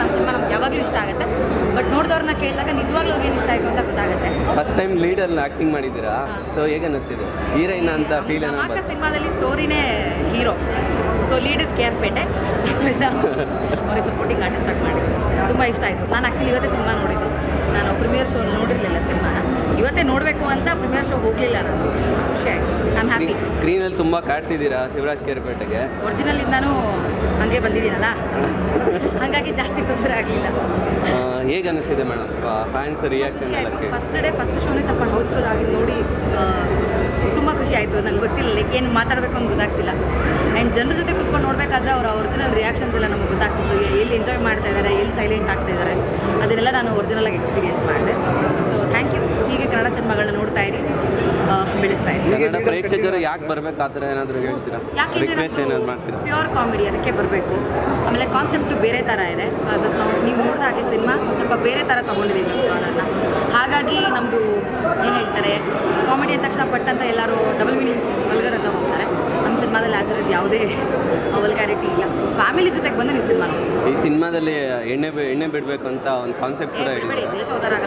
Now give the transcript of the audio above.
ನಮ್ಮ ಸಿನಿಮಾ ನಮ್ಗೆ ಯಾವಾಗಲೂ ಇಷ್ಟ ಆಗುತ್ತೆ ಬಟ್ ನೋಡಿದವ್ರನ್ನ ಕೇಳಿದಾಗ ನಿಜವಾಗ್ಲೂ ಏನು ಇಷ್ಟ ಆಯಿತು ಅಂತ ಗೊತ್ತಾಗುತ್ತೆ ಫಸ್ಟ್ ಟೈಮ್ ಲೀಡಲ್ಲಿ ಆ್ಯಕ್ಟಿಂಗ್ ಮಾಡಿದ್ದೀರಾ ಸೊ ಹೇಗೆ ಅನ್ನಿಸ್ತಿದೆ ಹೀರೋಯಿನ್ ಅಂತ ಫೀಲ್ ಏನೋ ಧಮಾಕ ಸಿನಿಮಾದಲ್ಲಿ ಸ್ಟೋರಿನೇ ಹೀರೋ ಸೊ ಲೀಡ್ ಇಸ್ ಕೇರ್ ಪೇಟೆ ಅವ್ರಿಗೆ ಸಪೋರ್ಟಿಂಗ್ ಆರ್ಟಿಸ್ಟ್ ಆಗಿ ಮಾಡಿದ್ರು ತುಂಬ ಇಷ್ಟ ಆಯಿತು ನಾನು ಆ್ಯಕ್ಚುಲಿ ಇವತ್ತೇ ಸಿನಿಮಾ ನೋಡಿದ್ದು ನಾನು ಪ್ರೀಮಿಯರ್ ಶೋ ನೋಡಿರಲಿಲ್ಲ ಸಿನಿಮಾನ ಇವತ್ತೇ ನೋಡಬೇಕು ಅಂತ ಪ್ರೀಮಿಯರ್ ಶೋ ಹೋಗಲಿಲ್ಲ ನಾನು ಸೊ ಖುಷಿ ಆಯಿತು ಐ ಆಮ್ ಹ್ಯಾಪಿ ಸ್ಕ್ರೀನಲ್ಲಿ ತುಂಬ ಕಾಡ್ತಿದ್ದೀರಾ ಶಿವರಾಜ್ ಕೇರ್ಪೇಟೆಗೆ ಒರಿಜಿನಲ್ ಇಂದಾನು ಹಾಗೆ ಬಂದಿದ್ದೀನಲ್ಲ ಹಾಗಾಗಿ ಜಾಸ್ತಿ ತೊಂದರೆ ಆಗಲಿಲ್ಲ ಹೇಗೆ ಅನ್ನಿಸ್ತಿದೆ ಮೇಡಮ್ ಫ್ಯಾನ್ಸ್ ರಿಯಾಕ್ಷನ್ ಖುಷಿ ಎಲ್ಲ ಆಯಿತು ಕೇಳಿ ಫಸ್ಟ್ ಡೇ ಫಸ್ಟ್ ಶೋನೇ ಸ್ವಲ್ಪ ಹೌಸ್ಫುಲ್ ಆಗಿ ನೋಡಿ ತುಂಬ ಖುಷಿ ಆಯಿತು ನಂಗೆ ಗೊತ್ತಿಲ್ಲ ಲೈಕ್ ಏನು ಮಾತಾಡಬೇಕು ಅಂತ ಗೊತ್ತಾಗ್ತಿಲ್ಲ ಆ್ಯಂಡ್ ಜನರ ಜೊತೆ ಕುತ್ಕೊಂಡು ನೋಡಬೇಕಾದ್ರೆ ಅವರ ಒರಿಜಿನಲ್ ರಿಯಾಕ್ಷನ್ಸ್ ಎಲ್ಲ ನಮಗೆ ಗೊತ್ತಾಗ್ತಿತ್ತು ಎ- ಎಲ್ಲಿ ಎಂಜಾಯ್ ಮಾಡ್ತಾ ಇದ್ದಾರೆ ಎಲ್ಲಿ ಸೈಲೆಂಟ್ ಆಗ್ತಾ ಇದ್ದಾರೆ ಅದನ್ನೆಲ್ಲ ನಾನು ಒರಿಜಿನಲ್ ಆಗಿ ಎಕ್ಸ್ಪೀರಿಯನ್ಸ್ ಮಾಡಿದೆ ಸೊ ಥ್ಯಾಂಕ್ ಯು ಹೀಗೆ ಕನ್ನಡ ಸಿನಿಮಾಗಳನ್ನ ನೋಡ್ತಾ ಇರಿ ಆ, ಬೆಳೆಸ್ತಾ ಇರಿ ಕನ್ನಡ ಪ್ರೇಕ್ಷಕರು ಯಾಕೆ ಬರ್ಬೇಕಾದ್ರೆ ಏನಾದರೂ ಹೇಳ್ತೀರಾ ಯಾಕೆಂದರೆ ರಿಕ್ವೆಸ್ಟ್ ಏನಾದ್ರು ಮಾಡ್ತೀರಾ ಪ್ಯೂರ್ ಕಾಮಿಡಿ ಅದಕ್ಕೆ ಬರಬೇಕು ಆಮೇಲೆ ಕಾನ್ಸೆಪ್ಟು ಬೇರೆ ಥರ ಇದೆ ಸೊ ಆಸ್ ಆಫ್ ನಾವು ನೀವು ನೋಡಿದ ಹಾಗೆ ಸಿನಿಮಾ ಒಂದು ಸ್ವಲ್ಪ ಬೇರೆ ಥರ ತೊಗೊಂಡಿದ್ದೀವಿ ನಮ್ಮ ಜಾನರ್ನ ಹಾಗಾಗಿ ನಮ್ಮದು ಏನು ಹೇಳ್ತಾರೆ ಕಾಮಿಡಿ ಅಂದ ತಕ್ಷಣ ಪಟ್ ಅಂತ ಎಲ್ಲರೂ ಡಬಲ್ ಮೀನಿಂಗ್ ವಲ್ಗರ್ ಅಂತ ಹೋಗ್ತಾರೆ ನಮ್ಮ ಸಿನಿಮಾದಲ್ಲಿ ಆ ಥರದ್ದು ಯಾವುದೇ ವಲ್ಗ್ಯಾರಿಟಿ ಇಲ್ಲ ಸೊ ಫ್ಯಾಮಿಲಿ ಜೊತೆಗೆ ಬಂದು ನೀವು ಸಿನಿಮಾ ನೋಡಿ ಈ ಸಿನಿಮಾದಲ್ಲಿ ಎಣ್ಣೆ ಬಿ- ಎಣ್ಣೆ ಬಿಡಬೇಕು ಅಂತ ಒಂದು ಕಾನ್ಸೆಪ್ಟ್ ಏ ಕೂಡ ಬಿಡಬೇಡಿ ಹೇಳಿದ್ದಾರೆ ದೇಶೋದ್ಧಾರ